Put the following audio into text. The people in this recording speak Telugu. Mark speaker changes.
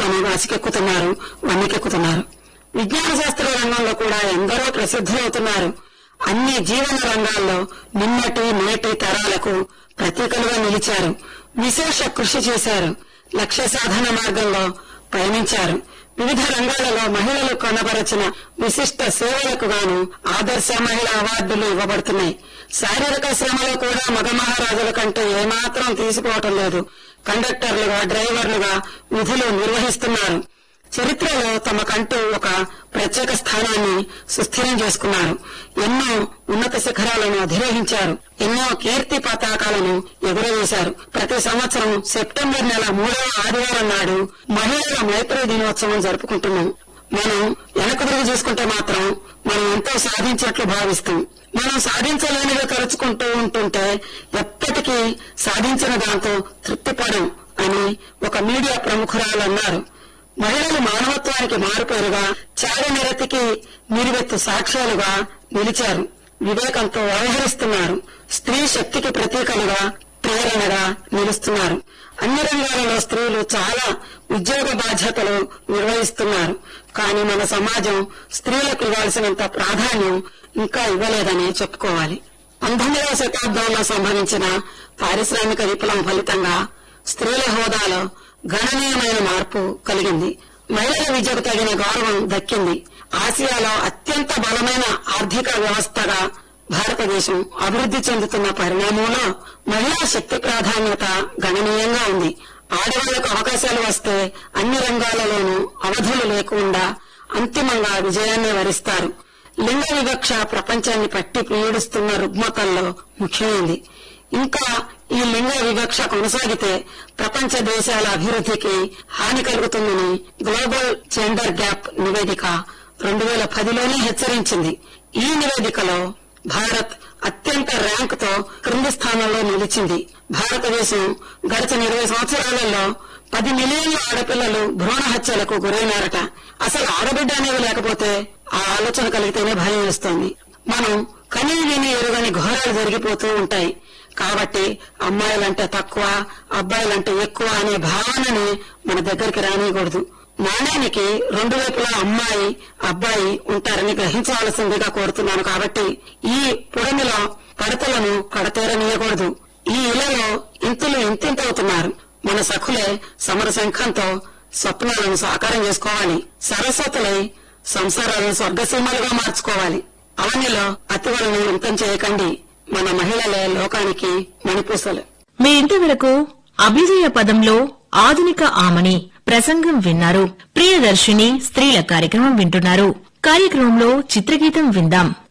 Speaker 1: పని వాసికెక్కుతున్నారు వన్నికెక్కుతున్నారు విజ్ఞాన శాస్త్ర రంగంలో కూడా ఎందరో ప్రసిద్ధులవుతున్నారు అన్ని జీవన రంగాల్లో నిన్నటి నేటి తరాలకు ప్రతీకలుగా నిలిచారు విశేష కృషి చేశారు లక్ష్య సాధన మార్గంలో పయనించారు వివిధ రంగాలలో మహిళలు కనబరచిన విశిష్ట సేవలకు గాను ఆదర్శ మహిళా అవార్డులు ఇవ్వబడుతున్నాయి శారీరక శ్రమలో కూడా మగ మహారాజుల కంటే ఏమాత్రం తీసుకోవటం లేదు కండక్టర్లుగా డ్రైవర్లుగా విధులు నిర్వహిస్తున్నారు చరిత్రలో తమకంటూ ఒక ప్రత్యేక స్థానాన్ని సుస్థిరం చేసుకున్నారు ఎన్నో ఉన్నత శిఖరాలను అధిరోహించారు ఎన్నో కీర్తి పతాకాలను ఎగురవేశారు ప్రతి సంవత్సరం సెప్టెంబర్ నెల మూడవ ఆదివారం నాడు మహిళల మైత్రి దినోత్సవం జరుపుకుంటున్నాం మనం వెనక తిరిగి చూసుకుంటే మాత్రం మనం ఎంతో సాధించినట్లు భావిస్తాం మనం సాధించలేనిగా తలుచుకుంటూ ఉంటుంటే ఎప్పటికీ సాధించిన దాంతో తృప్తిపడం అని ఒక మీడియా ప్రముఖురాలు అన్నారు మహిళలు మానవత్వానికి మారుపేరుగా చారనిరతికి నిలువెత్తు సాక్ష్యాలుగా నిలిచారు వివేకంతో వ్యవహరిస్తున్నారు స్త్రీ శక్తికి ప్రతీకలుగా ప్రేరణగా నిలుస్తున్నారు అన్ని రంగాలలో స్త్రీలు చాలా ఉద్యోగ బాధ్యతలు నిర్వహిస్తున్నారు కానీ మన సమాజం స్త్రీలకు ఇవ్వాల్సినంత ప్రాధాన్యం ఇంకా ఇవ్వలేదని చెప్పుకోవాలి పంతొమ్మిదవ శతాబ్దంలో సంభవించిన పారిశ్రామిక విప్లవం ఫలితంగా స్త్రీల హోదాలో గణనీయమైన మార్పు కలిగింది మహిళల విద్యకు తగిన గౌరవం దక్కింది ఆసియాలో అత్యంత బలమైన ఆర్థిక వ్యవస్థగా భారతదేశం అభివృద్ధి చెందుతున్న పరిణామంలో మహిళా శక్తి ప్రాధాన్యత గణనీయంగా ఉంది ఆడవాళ్లకు అవకాశాలు వస్తే అన్ని రంగాలలోనూ అవధులు లేకుండా అంతిమంగా విజయాన్ని వరిస్తారు లింగ వివక్ష ప్రపంచాన్ని పట్టి పీడిస్తున్న రుగ్మతల్లో ముఖ్యమైంది ఇంకా ఈ లింగ వివక్ష కొనసాగితే ప్రపంచ దేశాల అభివృద్ధికి హాని కలుగుతుందని గ్లోబల్ జెండర్ గ్యాప్ నివేదిక రెండు వేల పదిలోనే హెచ్చరించింది ఈ నివేదికలో భారత్ అత్యంత ర్యాంకుతో క్రింది స్థానంలో నిలిచింది భారతదేశం గడిచిన ఇరవై సంవత్సరాలలో పది మిలియన్ల ఆడపిల్లలు భ్రూణ హత్యలకు గురైనారట అసలు ఆడబిడ్డ అనేది లేకపోతే ఆ ఆలోచన కలిగితేనే భయం వేస్తోంది మనం కనీ విని ఎరుగని ఘోరాలు జరిగిపోతూ ఉంటాయి కాబట్టి అమ్మాయిలంటే తక్కువ అబ్బాయిలంటే ఎక్కువ అనే భావనని మన దగ్గరికి రానియకూడదు నాణ్యానికి రెండు వైపులా అమ్మాయి అబ్బాయి ఉంటారని గ్రహించవలసిందిగా కోరుతున్నాను కాబట్టి ఈ పుడమిలో పడతలను కడతేరనీయకూడదు ఈ ఇళ్లలో ఇంతులు ఇంతింతవుతున్నారు మన సఖులే సమర శంఖంతో స్వప్నాలను సాకారం చేసుకోవాలి సరస్వతులై సంసారాలను స్వర్గసీమలుగా మార్చుకోవాలి అవనిలో అతివలను అంతం చేయకండి మన మహిళలే లోకానికి మణిపూసలు
Speaker 2: మీ ఇంటి వరకు అభిజయ పదంలో ఆధునిక ఆమని ప్రసంగం విన్నారు ప్రియదర్శిని స్త్రీల కార్యక్రమం వింటున్నారు కార్యక్రమంలో చిత్రగీతం విందాం